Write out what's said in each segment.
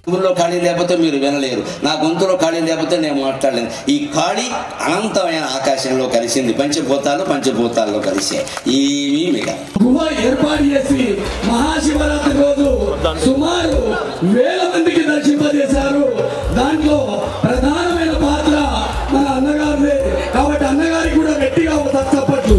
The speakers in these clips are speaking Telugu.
ఊళ్ళో ఖాళీ లేకపోతే మీరు వినలేరు నా గొంతులో ఖాళీ లేకపోతే నేను మాట్లాడలేను ఈ ఖాళీ అనంతమైన ఆకాశంలో కలిసింది పంచభూతాలు పంచభూతాల్లో కలిసే ఏమీ మిగ గుహ ఏర్పాటు చేసి మహాశివరాత్రి రోజు సుమారు వేల మందికి దర్శింపజేశారు దాంట్లో ప్రధానమైన పాత్ర మన అన్నగారిదే కాబట్టి అన్నగారికి కూడా గట్టిగా ఒక చప్పట్లు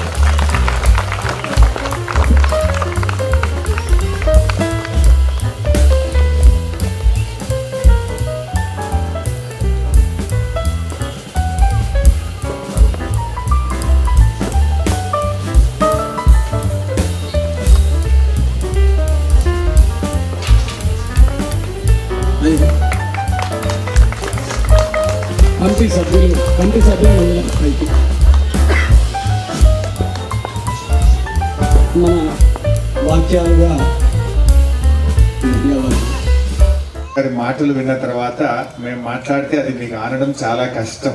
కమిటీ సభ్యులు కమిటీ సభ్యులు పైకి మన వాక్యాలుగా గారి మాటలు విన్న తర్వాత మేము మాట్లాడితే అది మీకు ఆనడం చాలా కష్టం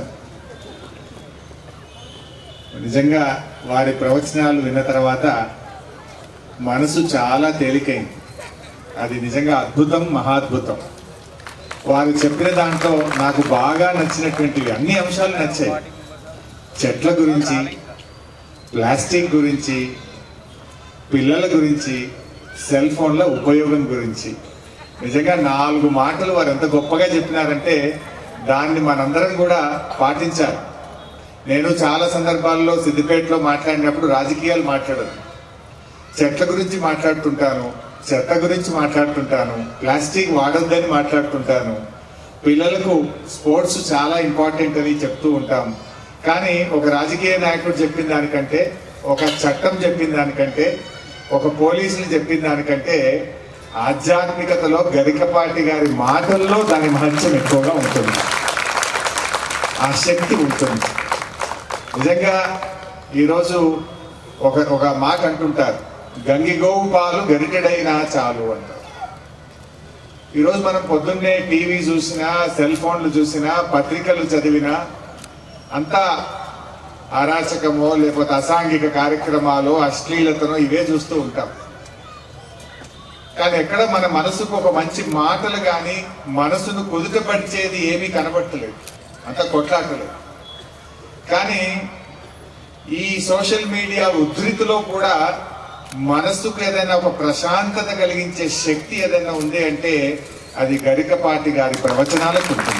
నిజంగా వారి ప్రవచనాలు విన్న తర్వాత మనసు చాలా తేలికైంది అది నిజంగా అద్భుతం మహాద్భుతం వారు చెప్పిన దాంట్లో నాకు బాగా నచ్చినటువంటివి అన్ని అంశాలు నచ్చాయి చెట్ల గురించి ప్లాస్టిక్ గురించి పిల్లల గురించి సెల్ ఫోన్ల ఉపయోగం గురించి నిజంగా నాలుగు మాటలు వారు ఎంత గొప్పగా చెప్పినారంటే దాన్ని మనందరం కూడా పాటించాలి నేను చాలా సందర్భాల్లో సిద్దిపేటలో మాట్లాడినప్పుడు రాజకీయాలు మాట్లాడదు చెట్ల గురించి మాట్లాడుతుంటాను చెత్త గురించి మాట్లాడుతుంటాను ప్లాస్టిక్ వాడొద్దని మాట్లాడుతుంటాను పిల్లలకు స్పోర్ట్స్ చాలా ఇంపార్టెంట్ అని చెప్తూ ఉంటాం కానీ ఒక రాజకీయ నాయకుడు చెప్పిన దానికంటే ఒక చట్టం చెప్పిన దానికంటే ఒక పోలీసులు చెప్పిన దానికంటే ఆధ్యాత్మికతలో గరికపాటి గారి మాటల్లో దాని మహత్యం ఎక్కువగా ఉంటుంది ఆ శక్తి ఉంటుంది నిజంగా ఈరోజు ఒక ఒక మాట అంటుంటారు గంగి గోవు పాలు గరిటెడైనా చాలు అంటారు ఈరోజు మనం పొద్దున్నే టీవీ చూసినా సెల్ ఫోన్లు చూసినా పత్రికలు చదివినా అంతా అరాచకమో లేకపోతే అసాంఘిక కార్యక్రమాలు అశ్లీలతనో ఇవే చూస్తూ ఉంటాం కానీ ఎక్కడ మన మనసుకు ఒక మంచి మాటలు కానీ మనసును కుదుటపరిచేది ఏమీ కనబట్టలేదు అంత కొట్లాటలేదు కానీ ఈ సోషల్ మీడియా ఉద్ధృతిలో కూడా మనసుకు ఏదైనా ఒక ప్రశాంతత కలిగించే శక్తి ఏదైనా ఉంది అంటే అది గరికపాటి గారి ప్రవచనాలకు ఉంటుంది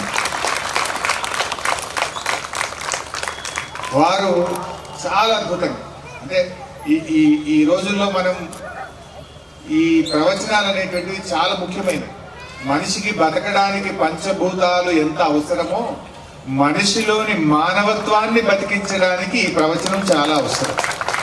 వారు చాలా అద్భుతంగా అంటే ఈ ఈ ఈ రోజుల్లో మనం ఈ ప్రవచనాలు అనేటువంటివి చాలా ముఖ్యమైనవి మనిషికి బతకడానికి పంచభూతాలు ఎంత అవసరమో మనిషిలోని మానవత్వాన్ని బతికించడానికి ఈ ప్రవచనం చాలా అవసరం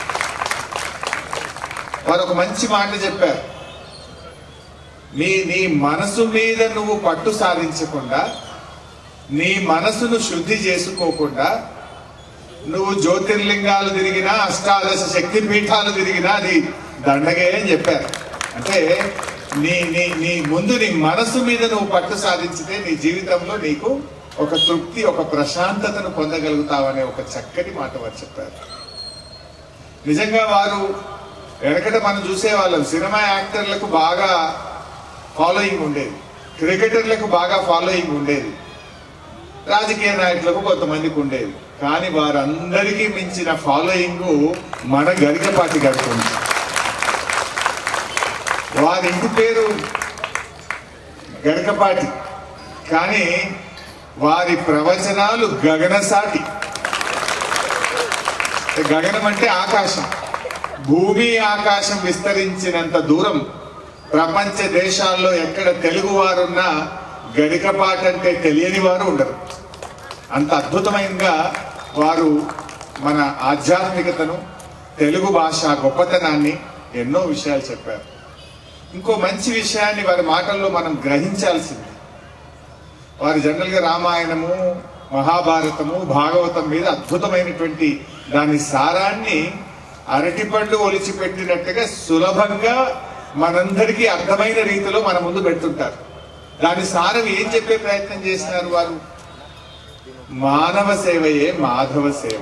వారు ఒక మంచి మాట చెప్పారు నీ నీ మనసు మీద నువ్వు పట్టు సాధించకుండా నీ మనసును శుద్ధి చేసుకోకుండా నువ్వు జ్యోతిర్లింగాలు తిరిగినా అష్టాదశ శక్తి పీఠాలు తిరిగినా అది దండగే అని చెప్పారు అంటే నీ నీ నీ ముందు నీ మనసు మీద నువ్వు పట్టు సాధించితే నీ జీవితంలో నీకు ఒక తృప్తి ఒక ప్రశాంతతను పొందగలుగుతావనే ఒక చక్కటి మాట వారు చెప్పారు నిజంగా వారు వెనకట మనం చూసేవాళ్ళం సినిమా యాక్టర్లకు బాగా ఫాలోయింగ్ ఉండేది క్రికెటర్లకు బాగా ఫాలోయింగ్ ఉండేది రాజకీయ నాయకులకు కొంతమందికి ఉండేది కానీ వారందరికీ మించిన ఫాలోయింగ్ మన గరికపాటి గారికి ఉంది వారి ఇంటి పేరు గరికపాటి కానీ వారి ప్రవచనాలు గగనసాటి గగనం అంటే ఆకాశం భూమి ఆకాశం విస్తరించినంత దూరం ప్రపంచ దేశాల్లో ఎక్కడ తెలుగు వారున్నా గరికపాట అంటే తెలియని వారు ఉండరు అంత అద్భుతమైనగా వారు మన ఆధ్యాత్మికతను తెలుగు భాష గొప్పతనాన్ని ఎన్నో విషయాలు చెప్పారు ఇంకో మంచి విషయాన్ని వారి మాటల్లో మనం గ్రహించాల్సింది వారు జనరల్గా రామాయణము మహాభారతము భాగవతం మీద అద్భుతమైనటువంటి దాని సారాన్ని అరటిపండు ఒలిచిపెట్టినట్టుగా సులభంగా మనందరికీ అర్థమైన రీతిలో మన ముందు పెడుతుంటారు దాని సారం ఏం చెప్పే ప్రయత్నం చేసినారు వారు మానవ సేవయే మాధవ సేవ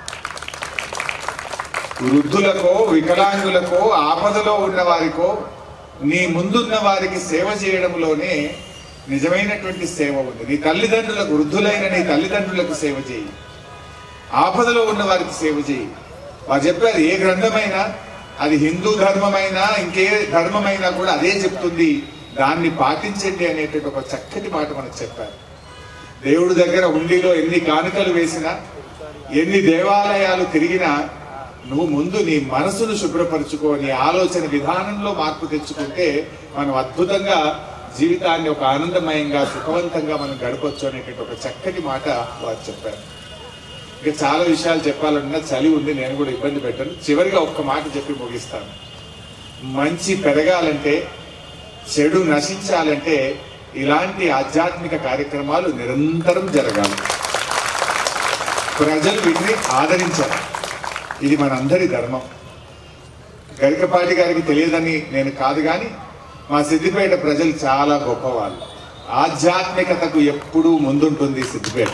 వృద్ధులకో వికలాంగులకో ఆపదలో ఉన్న వారికో నీ ముందున్న వారికి సేవ చేయడంలోనే నిజమైనటువంటి సేవ ఉంది నీ తల్లిదండ్రులకు వృద్ధులైన నీ తల్లిదండ్రులకు సేవ చేయి ఆపదలో ఉన్న వారికి సేవ చేయి వారు చెప్పారు ఏ గ్రంథమైనా అది హిందూ ధర్మమైనా ఇంకే ధర్మమైనా కూడా అదే చెప్తుంది దాన్ని పాటించండి అనేటువంటి ఒక చక్కటి మాట మనకు చెప్పారు దేవుడి దగ్గర ఉండిలో ఎన్ని కానుకలు వేసినా ఎన్ని దేవాలయాలు తిరిగినా నువ్వు ముందు నీ మనసును శుభ్రపరచుకో నీ ఆలోచన విధానంలో మార్పు తెచ్చుకుంటే మనం అద్భుతంగా జీవితాన్ని ఒక ఆనందమయంగా సుఖవంతంగా మనం గడపొచ్చు అనేటువంటి ఒక చక్కటి మాట వారు చెప్పారు ఇంకా చాలా విషయాలు చెప్పాలన్నా చలి ఉంది నేను కూడా ఇబ్బంది పెట్టను చివరిగా ఒక్క మాట చెప్పి ముగిస్తాను మంచి పెరగాలంటే చెడు నశించాలంటే ఇలాంటి ఆధ్యాత్మిక కార్యక్రమాలు నిరంతరం జరగాలి ప్రజలు వీటిని ఆదరించాలి ఇది మనందరి ధర్మం గరికపాటి గారికి తెలియదని నేను కాదు కానీ మా సిద్దిపేట ప్రజలు చాలా గొప్పవాళ్ళు ఆధ్యాత్మికతకు ఎప్పుడూ ముందుంటుంది సిద్దిపేట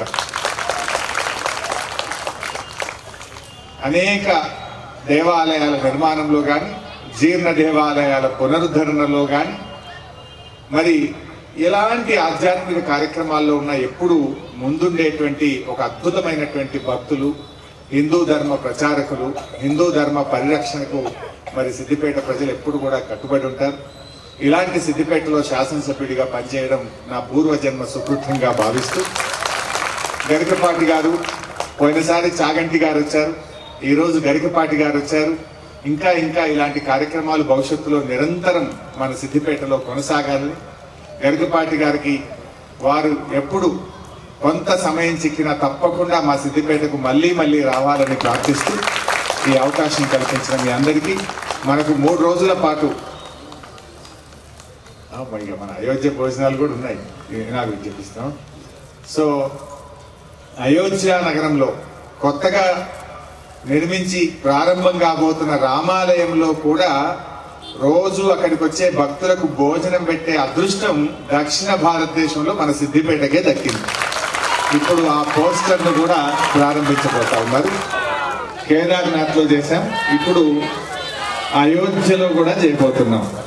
అనేక దేవాలయాల నిర్మాణంలో కానీ జీర్ణ దేవాలయాల పునరుద్ధరణలో కానీ మరి ఎలాంటి ఆధ్యాత్మిక కార్యక్రమాల్లో ఉన్న ఎప్పుడు ముందుండేటువంటి ఒక అద్భుతమైనటువంటి భక్తులు హిందూ ధర్మ ప్రచారకులు హిందూ ధర్మ పరిరక్షణకు మరి సిద్దిపేట ప్రజలు ఎప్పుడు కూడా కట్టుబడి ఉంటారు ఇలాంటి సిద్దిపేటలో శాసనసభ్యుడిగా పనిచేయడం నా పూర్వజన్మ సుకృతంగా భావిస్తూ గరికపాటి గారు పోయినసారి చాగంటి గారు వచ్చారు ఈ రోజు గరికపాటి గారు వచ్చారు ఇంకా ఇంకా ఇలాంటి కార్యక్రమాలు భవిష్యత్తులో నిరంతరం మన సిద్దిపేటలో కొనసాగాలి గరికపాటి గారికి వారు ఎప్పుడు కొంత సమయం చిక్కినా తప్పకుండా మా సిద్దిపేటకు మళ్ళీ మళ్ళీ రావాలని ప్రార్థిస్తూ ఈ అవకాశం కల్పించిన మీ అందరికీ మనకు మూడు రోజుల పాటు ఆ, మరి ఇక మన అయోధ్య భోజనాలు కూడా ఉన్నాయి ఇవి నాకు చెప్పిస్తాం సో అయోధ్య నగరంలో కొత్తగా నిర్మించి ప్రారంభం కాబోతున్న రామాలయంలో కూడా రోజు అక్కడికి వచ్చే భక్తులకు భోజనం పెట్టే అదృష్టం దక్షిణ భారతదేశంలో మన సిద్దిపేటకే దక్కింది ఇప్పుడు ఆ పోస్టర్ ను కూడా ప్రారంభించబోతా ఉన్నారు కేదార్నాథ్ లో చేశాం ఇప్పుడు అయోధ్యలో కూడా చేయబోతున్నాం